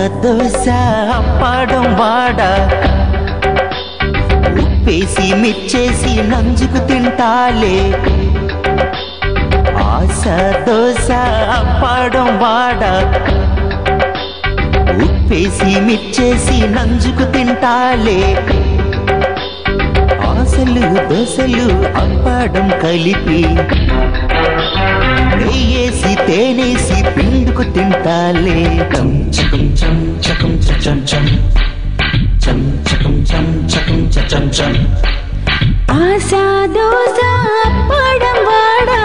దోశ అప్పాడం వాడ ఉప్పేసి మిర్చేసి నంజుకు తింటాలే ఆశ దోశ అప్పాడం వాడ ఉప్పేసి మిర్చేసి నంజుకు తింటాలే ఆశలు దోశలు అప్పాడం కలిపి నెయ్యేసి తేనేసి పిండుకు తింటాలే చం చకం చం చకం చం చం చం చకం చం చకం చం చం ఆశా దోశ అప్పడం వాడా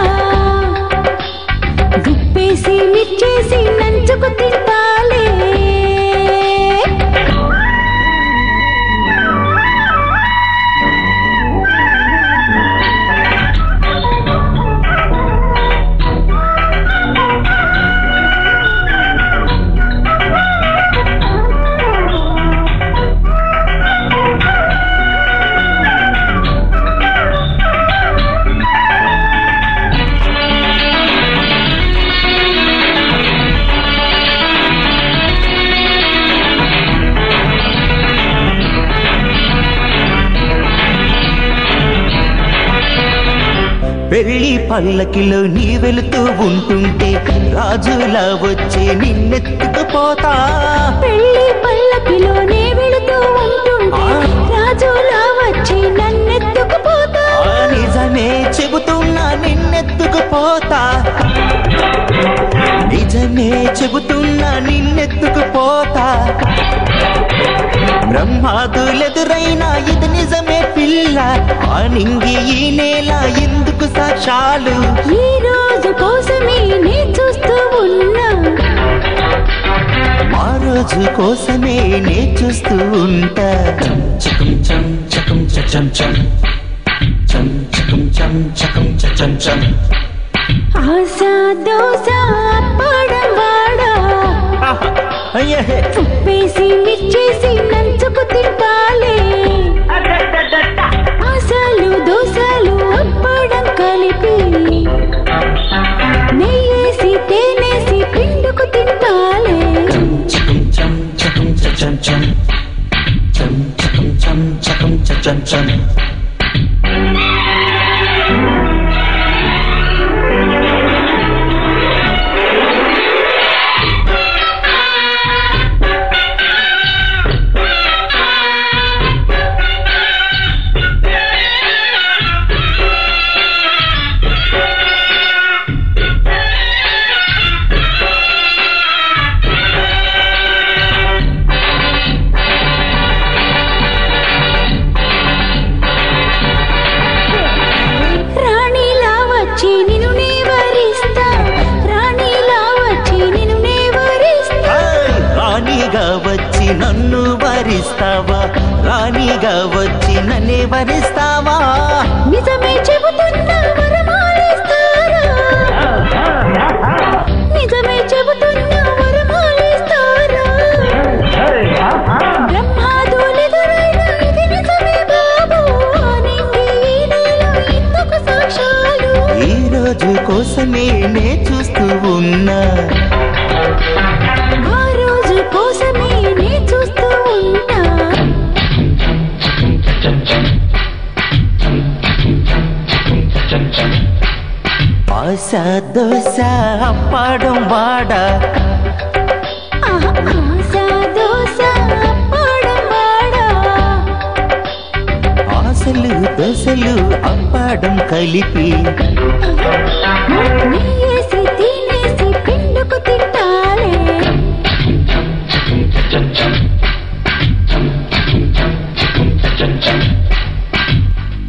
గుప్పేసి మిర్చేసి నంచుకు తింటాలే పెళ్లి పల్లకిలో నీ వెళుతూ ఉంటుంటే రాజులా వచ్చే నిన్నెత్తుకుపోతా పెళ్లి పల్లకిలోనే వెళుతూ ఉంటుంటే రాజులా వచ్చి నన్నెత్తుకుపోతా ఆ నిజమే చెబుతున్నా నిన్నెత్తుకుపోతా నిజమే చెబుతున్నా నిన్నెత్తుకుపోతా బ్రహ్మాదులెదురైనా ఇది నిజమే పిల్ల ఆ నింగి ఈ నేల ఎందుకు సాక్షాలు ఈ రోజు కోసమే నే చూస్తూ ఉన్నా ఆ రోజు కోసమే నే చూస్తూ ఉంటా చకం చం చకం చం చం చం చకం చం చకం చం చం ఆశా దోశ అప్పడం వాడా అయ్యే ఉప్పేసి మిర్చేసి నంచుకు తింటాలే ఆశలు దోశలు అప్పడం కలిపి నెయ్యేసి తేనేసి పిండుకు తింటాలే చకం చం చకం చం చం చం చకం చం చకం చం చం రాణిలా వచ్చి నిన్ను నే వరిస్తా రాణిలా వచ్చి నిన్ను నే వరిస్తా ఏయ్! రాణిగా వచ్చి నన్ను వరిస్తావా రాణిగా వచ్చి నన్నే వరిస్తావా నిజమే చెబుతున్నా వరమాలిస్తారా నిజమే చెబుతున్నా వరమాలిస్తారా బ్రహ్మాదులెదురైనా ఇది నిజమే బాబు నింగి ఈ నేల ఇందుకు సాక్ష్యాలు ఈ రోజు కోసమే నే చూస్తూ ఉన్నా ఆ రోజు కోసమే నే చూస్తూ ఉన్నా ఆశ దోశ అప్పాడం వాడ ఆహా, ఆశా దోశ అప్పడం వాడా ఆశలు దోశలు అప్పాడం కలిపి నీ